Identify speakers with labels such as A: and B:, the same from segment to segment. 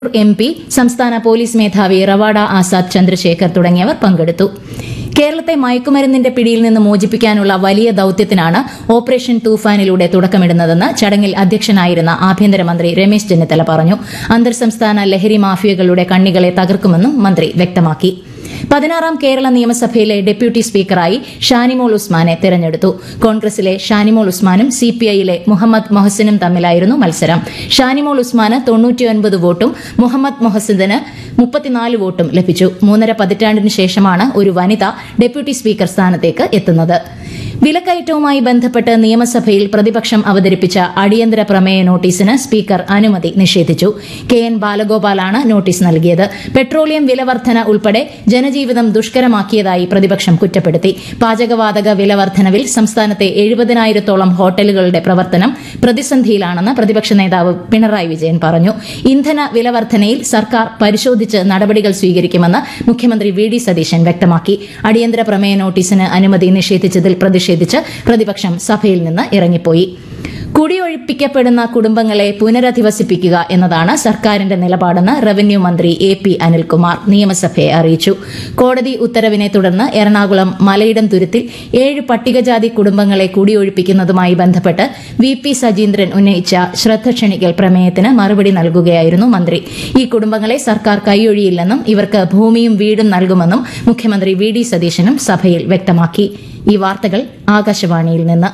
A: M P സംസ്ഥാന police മേധാവി റവാഡ ആസാദ് ചന്ദ്രശേഖർ തുടങ്ങിയവർ പങ്കെടുത്തു കേരളത്തെ മയക്കുമരുന്നിന്റെ പിടിയിൽ നിന്ന് മോചിപ്പിക്കാനുള്ള വലിയ ദൌത്യത്തിനാണ് ഓപ്പറേഷൻ തൂഫാനിലൂടെ തുടക്കമിടുന്നതെന്ന് ചടങ്ങിൽ അധ്യക്ഷനായിരുന്ന ആഭ്യന്തരമന്ത്രി രമേശ് ചെന്നിത്തല പറഞ്ഞു അന്തർ സംസ്ഥാന ലഹരി മാഫിയകളുടെ കണ്ണികളെ തകർക്കുമെന്നും മന്ത്രി വ്യക്തമാക്കി പതിനാറാം കേരള നിയമസഭയിലെ ഡെപ്യൂട്ടി സ്പീക്കറായി ഷാനിമോൾ ഉസ്മാനെ തെരഞ്ഞെടുത്തു കോൺഗ്രസിലെ ഷാനിമോൾ ഉസ്മാനും സിപിഐയിലെ മുഹമ്മദ് മൊഹസിനും തമ്മിലായിരുന്നു മത്സരം ഷാനിമോൾ ഉസ്മാന് തൊണ്ണൂറ്റിയൊൻപത് വോട്ടും മുഹമ്മദ് മൊഹസിന് മുപ്പത്തിനാല് വോട്ടും ലഭിച്ചു മൂന്നര പതിറ്റാണ്ടിന് ശേഷമാണ് ഒരു വനിത ഡെപ്യൂട്ടി സ്പീക്കർ സ്ഥാനത്തേക്ക് എത്തുന്നത് വിലക്കയറ്റവുമായി ബന്ധപ്പെട്ട് നിയമസഭയിൽ പ്രതിപക്ഷം അവതരിപ്പിച്ച അടിയന്തര പ്രമേയ നോട്ടീസിന് സ്പീക്കർ അനുമതി നിഷേധിച്ചു കെ എൻ ബാലഗോപാലാണ് നോട്ടീസ് നൽകിയത് പെട്രോളിയം വിലവർധന ഉൾപ്പെടെ ജനജീവിതം ദുഷ്കരമാക്കിയതായി പ്രതിപക്ഷം കുറ്റപ്പെടുത്തി പാചകവാതക വിലവർധനവിൽ സംസ്ഥാനത്തെ എഴുപതിനായിരത്തോളം ഹോട്ടലുകളുടെ പ്രവർത്തനം പ്രതിസന്ധിയിലാണെന്ന് പ്രതിപക്ഷ നേതാവ് പിണറായി വിജയൻ പറഞ്ഞു ഇന്ധന വിലവർധനയിൽ സർക്കാർ പരിശോധിച്ച് നടപടികൾ സ്വീകരിക്കുമെന്ന് മുഖ്യമന്ത്രി വി ഡി സതീശൻ വ്യക്തമാക്കി അടിയന്തര പ്രമേയ നോട്ടീസിന് അനുമതി നിഷേധിച്ചതിൽ പ്രതിഷേധിച്ച് പ്രതിപക്ഷം സഭയിൽ നിന്ന് ഇറങ്ങിപ്പോയി കുടിയൊഴിപ്പിക്കപ്പെടുന്ന കുടുംബങ്ങളെ പുനരധിവസിപ്പിക്കുക എന്നതാണ് സർക്കാരിന്റെ നിലപാടെന്ന് റവന്യൂ മന്ത്രി എ പി അനിൽകുമാർ നിയമസഭയെ അറിയിച്ചു കോടതി ഉത്തരവിനെ തുടർന്ന് എറണാകുളം മലയിടം തുരുത്തിൽ ഏഴ് പട്ടികജാതി കുടുംബങ്ങളെ കുടിയൊഴിപ്പിക്കുന്നതുമായി ബന്ധപ്പെട്ട് വി പി സജീന്ദ്രൻ ഉന്നയിച്ച ശ്രദ്ധ ക്ഷണിക്കൽ പ്രമേയത്തിന് മറുപടി നൽകുകയായിരുന്നു മന്ത്രി ഈ കുടുംബങ്ങളെ സർക്കാർ കൈയൊഴിയില്ലെന്നും ഇവർക്ക് ഭൂമിയും വീടും നൽകുമെന്നും മുഖ്യമന്ത്രി വി ഡി സതീശനും സഭയിൽ വ്യക്തമാക്കി ഈ വാർത്തകൾ ആകാശവാണിയിൽ നിന്ന്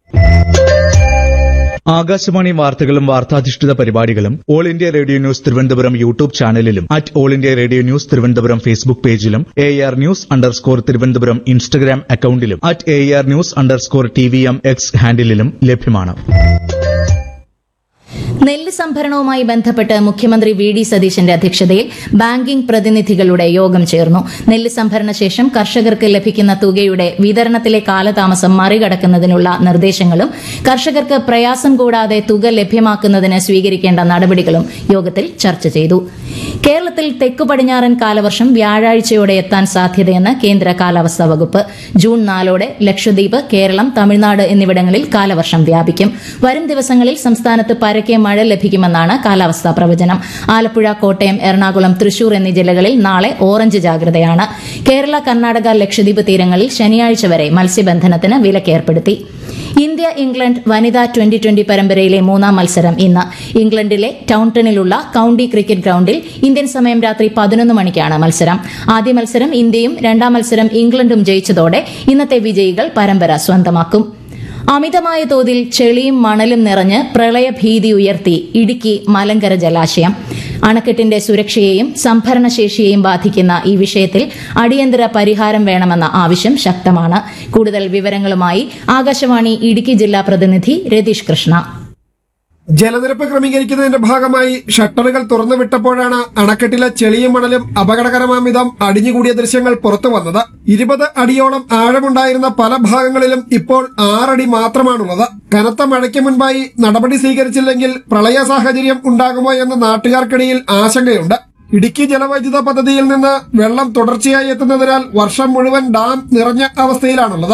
B: ആകാശവാണി വാർത്തകളും വാർത്താധിഷ്ഠിത പരിപാടികളും All India Radio news Thiruvananthapuram YouTube ചാനലിലും at All India Radio news Thiruvananthapuram Facebook പേജിലും A R news underscore Thiruvananthapuram Instagram അക്കൌണ്ടിലും at A R news underscore T V M X ഹാൻഡിലും ലഭ്യമാണ്
A: നെല്ല് സംഭരണവുമായി ബന്ധപ്പെട്ട് മുഖ്യമന്ത്രി വി ഡി സതീശന്റെ അധ്യക്ഷതയിൽ ബാങ്കിംഗ് പ്രതിനിധികളുടെ യോഗം ചേർന്നു നെല്ല് സംഭരണ ശേഷം കർഷകർക്ക് ലഭിക്കുന്ന തുകയുടെ വിതരണത്തിലെ കാലതാമസം മറികടക്കുന്നതിനുള്ള നിർദ്ദേശങ്ങളും കർഷകർക്ക് പ്രയാസം കൂടാതെ തുക ലഭ്യമാക്കുന്നതിന് സ്വീകരിക്കേണ്ട നടപടികളും യോഗത്തിൽ ചർച്ച ചെയ്തു കേരളത്തിൽ തെക്കു പടിഞ്ഞാറൻ കാലവർഷം വ്യാഴാഴ്ചയോടെ എത്താൻ സാധ്യതയെന്ന് കേന്ദ്ര കാലാവസ്ഥാ വകുപ്പ് ജൂൺ നാലോടെ ലക്ഷദ്വീപ് കേരളം തമിഴ്നാട് എന്നിവിടങ്ങളിൽ കാലവർഷം വ്യാപിക്കും വരും ദിവസങ്ങളിൽ സംസ്ഥാനത്ത് പരക്കെ മഴ ലഭിക്കുമെന്നാണ് കാലാവസ്ഥാ പ്രവചനം ആലപ്പുഴ കോട്ടയം എറണാകുളം തൃശൂർ എന്നീ ജില്ലകളിൽ നാളെ ഓറഞ്ച് ജാഗ്രതയാണ് കേരള കർണാടക ലക്ഷദ്വീപ് തീരങ്ങളിൽ ശനിയാഴ്ച വരെ മത്സ്യബന്ധനത്തിന് വിലക്കേർപ്പെടുത്തി ഇന്ത്യ ഇംഗ്ലണ്ട് വനിതാ ട്വന്റി ട്വന്റി പരമ്പരയിലെ മൂന്നാം മത്സരം ഇന്ന് ഇംഗ്ലണ്ടിലെ ടൌൺടണിലുള്ള കൌണ്ടി ക്രിക്കറ്റ് ഗ്രൌണ്ടിൽ ഇന്ത്യൻ സമയം രാത്രി പതിനൊന്ന് മണിക്കാണ് മത്സരം ആദ്യ മത്സരം ഇന്ത്യയും രണ്ടാം മത്സരം ഇംഗ്ലണ്ടും ജയിച്ചതോടെ ഇന്നത്തെ വിജയികൾ പരമ്പര സ്വന്തമാക്കും അമിതമായ തോതിൽ ചെളിയും മണലും നിറഞ്ഞ് പ്രളയഭീതി ഉയർത്തി ഇടുക്കി മലങ്കര ജലാശയം അണക്കെട്ടിന്റെ സുരക്ഷയെയും സംഭരണശേഷിയെയും ബാധിക്കുന്ന ഈ വിഷയത്തിൽ അടിയന്തര പരിഹാരം വേണമെന്ന ആവശ്യം ശക്തമാണ് കൂടുതൽ വിവരങ്ങളുമായി ആകാശവാണി ഇടുക്കി ജില്ലാ പ്രതിനിധി രതീഷ് കൃഷ്ണ
C: ജലനിരപ്പ് ക്രമീകരിക്കുന്നതിന്റെ ഭാഗമായി ഷട്ടറുകൾ തുറന്നുവിട്ടപ്പോഴാണ് അണക്കെട്ടിലെ ചെളിയും മണലും അപകടകരമാം വിധം അടിഞ്ഞുകൂടിയ ദൃശ്യങ്ങൾ പുറത്തു വന്നത് ഇരുപത് അടിയോളം ആഴമുണ്ടായിരുന്ന പല ഭാഗങ്ങളിലും ഇപ്പോൾ ആറടി മാത്രമാണുള്ളത് കനത്ത മഴയ്ക്ക് മുൻപായി നടപടി സ്വീകരിച്ചില്ലെങ്കിൽ പ്രളയ സാഹചര്യം ഉണ്ടാകുമോ എന്ന് നാട്ടുകാർക്കിടയിൽ ആശങ്കയുണ്ട് ഇടുക്കി ജലവൈദ്യുത പദ്ധതിയിൽ നിന്ന് വെള്ളം തുടർച്ചയായി എത്തുന്നതിനാൽ വർഷം മുഴുവൻ ഡാം നിറഞ്ഞ അവസ്ഥയിലാണുള്ളത്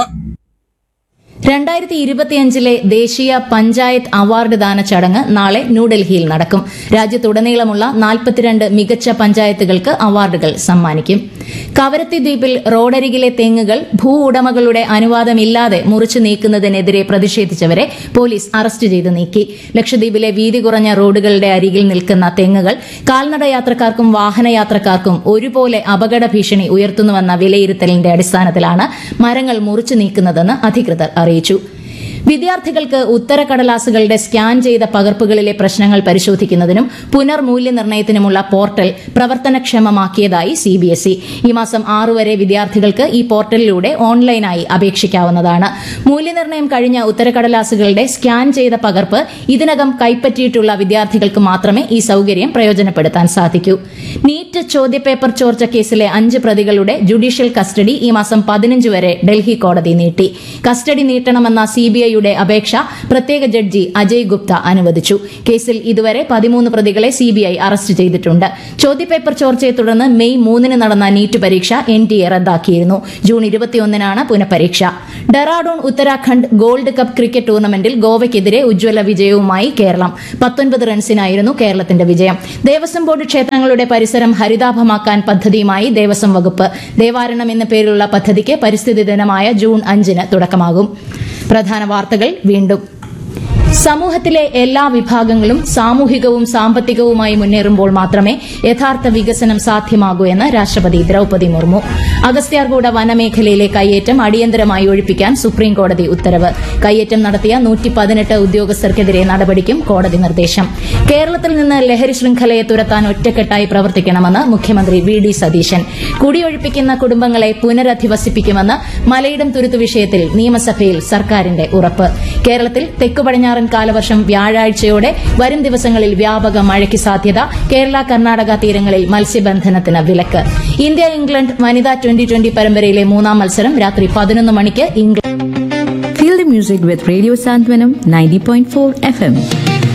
A: രണ്ടായിരത്തി ഇരുപത്തിയഞ്ചിലെ ദ്ദേശീയ പഞ്ചായത്ത് അവാർഡ് ദാന ചടങ്ങ് നാളെ ന്യൂഡൽഹിയിൽ നടക്കും രാജ്യത്തുടനീളമുള്ള നാൽപ്പത്തിരണ്ട് മികച്ച പഞ്ചായത്തുകൾക്ക് അവാർഡുകൾ സമ്മാനിക്കും കവരത്തി ദ്വീപിൽ റോഡരികിലെ തെങ്ങുകൾ ഭൂ ഉടമകളുടെ അനുവാദമില്ലാതെ മുറിച്ചു നീക്കുന്നതിനെതിരെ പ്രതിഷേധിച്ചവരെ പോലീസ് അറസ്റ്റ് ചെയ്ത് നീക്കി ലക്ഷദ്വീപിലെ വീതി കുറഞ്ഞ റോഡുകളുടെ അരികിൽ നിൽക്കുന്ന തെങ്ങുകൾ കാൽനട യാത്രക്കാർക്കും വാഹനയാത്രക്കാർക്കും ഒരുപോലെ അപകട ഭീഷണി ഉയർത്തുന്നുവെന്ന വിലയിരുത്തലിന്റെ അടിസ്ഥാനത്തിലാണ് മരങ്ങൾ മുറിച്ചു നീക്കുന്നതെന്ന് അധികൃതർ അറിയിച്ചു വിദ്യാർത്ഥികൾക്ക് ഉത്തരക്കടലാസുകളുടെ സ്കാൻ ചെയ്ത പകർപ്പുകളിലെ പ്രശ്നങ്ങൾ പരിശോധിക്കുന്നതിനും പുനർമൂല്യനിർണ്ണയത്തിനുമുള്ള പോർട്ടൽ പ്രവർത്തനക്ഷമമാക്കിയതായി സിബിഎസ്ഇ ഈ മാസം ആറു വരെ വിദ്യാർത്ഥികൾക്ക് ഈ പോർട്ടലിലൂടെ ഓൺലൈനായി അപേക്ഷിക്കാവുന്നതാണ് മൂല്യനിർണ്ണയം കഴിഞ്ഞ ഉത്തരക്കടലാസുകളുടെ സ്കാൻ ചെയ്ത പകർപ്പ് ഇതിനകം കൈപ്പറ്റിയിട്ടുള്ള വിദ്യാർത്ഥികൾക്ക് മാത്രമേ ഈ സൌകര്യം പ്രയോജനപ്പെടുത്താൻ സാധിക്കൂ നീറ്റ് ചോദ്യപേപ്പർ ചോർച്ച കേസിലെ അഞ്ച് പ്രതികളുടെ ജുഡീഷ്യൽ കസ്റ്റഡി ഈ മാസം പതിനഞ്ച് വരെ ഡൽഹി കോടതി നീട്ടി കസ്റ്റഡി നീട്ടണമെന്ന സിബിഐ സിബിഐയുടെ അപേക്ഷ പ്രത്യേക ജഡ്ജി അജയ് ഗുപ്ത അനുവദിച്ചു കേസിൽ ഇതുവരെ പതിമൂന്ന് പ്രതികളെ സിബിഐ അറസ്റ്റ് ചെയ്തിട്ടുണ്ട് ചോദ്യപേപ്പർ ചോർച്ചയെ തുടർന്ന് മെയ് മൂന്നിന് നടന്ന നീറ്റ് പരീക്ഷ എൻ ടി എ റദ്ദാക്കിയിരുന്നു ജൂൺ ഇരുപത്തിയൊന്നിനാണ് പുനഃപരീക്ഷ Dehradun Uttarakhand gold cup cricket ടൂർണമെന്റിൽ ഗോവയ്ക്കെതിരെ ഉജ്ജ്വല വിജയവുമായി കേരളം പത്തൊൻപത് റൺസിനായിരുന്നു കേരളത്തിന്റെ വിജയം ദേവസ്വം ബോർഡ് ക്ഷേത്രങ്ങളുടെ പരിസരം ഹരിതാഭമാക്കാൻ പദ്ധതിയുമായി ദേവസ്വം വകുപ്പ് ദേവാരണം എന്ന പേരിലുള്ള പദ്ധതിക്ക് പരിസ്ഥിതി ദിനമായ ജൂൺ അഞ്ചിന് തുടക്കമാകും പ്രധാന വാർത്തകൾ വീണ്ടും സമൂഹത്തിലെ എല്ലാ വിഭാഗങ്ങളും സാമൂഹികവും സാമ്പത്തികവുമായി മുന്നേറുമ്പോൾ മാത്രമേ യഥാർത്ഥ വികസനം സാധ്യമാകൂ എന്ന് രാഷ്ട്രപതി ദ്രൌപതി മുർമു അഗസ്ത്യാർകൂട വനമേഖലയിലെ കയ്യേറ്റം അടിയന്തരമായി ഒഴിപ്പിക്കാൻ സുപ്രീംകോടതി ഉത്തരവ് കയ്യേറ്റം നടത്തിയ നൂറ്റി പതിനെട്ട് ഉദ്യോഗസ്ഥർക്കെതിരെ നടപടിക്കും കോടതി നിർദ്ദേശം കേരളത്തിൽ നിന്ന് ലഹരി ശൃംഖലയെ തുരത്താൻ ഒറ്റക്കെട്ടായി പ്രവർത്തിക്കണമെന്ന് മുഖ്യമന്ത്രി വി ഡി സതീശൻ കുടിയൊഴിപ്പിക്കുന്ന കുടുംബങ്ങളെ പുനരധിവസിപ്പിക്കുമെന്ന് മലയിടം തുരുത്തു വിഷയത്തിൽ നിയമസഭയിൽ സർക്കാരിന്റെ ഉറപ്പ് കേരളത്തിൽ തെക്കു പടിഞ്ഞാറൻ കാലവർഷം വ്യാഴാഴ്ചയോടെ വരും ദിവസങ്ങളിൽ വ്യാപക മഴയ്ക്ക് സാധ്യത കേരള കർണാടക തീരങ്ങളിൽ മത്സ്യബന്ധനത്തിന് വിലക്ക് ഇന്ത്യ ഇംഗ്ലണ്ട് വനിതാ ട്വന്റി ട്വന്റി പരമ്പരയിലെ മൂന്നാം മത്സരം രാത്രി പതിനൊന്ന് മണിക്ക് England
D: Feel the music with Radio Santwanam 90.4 FM.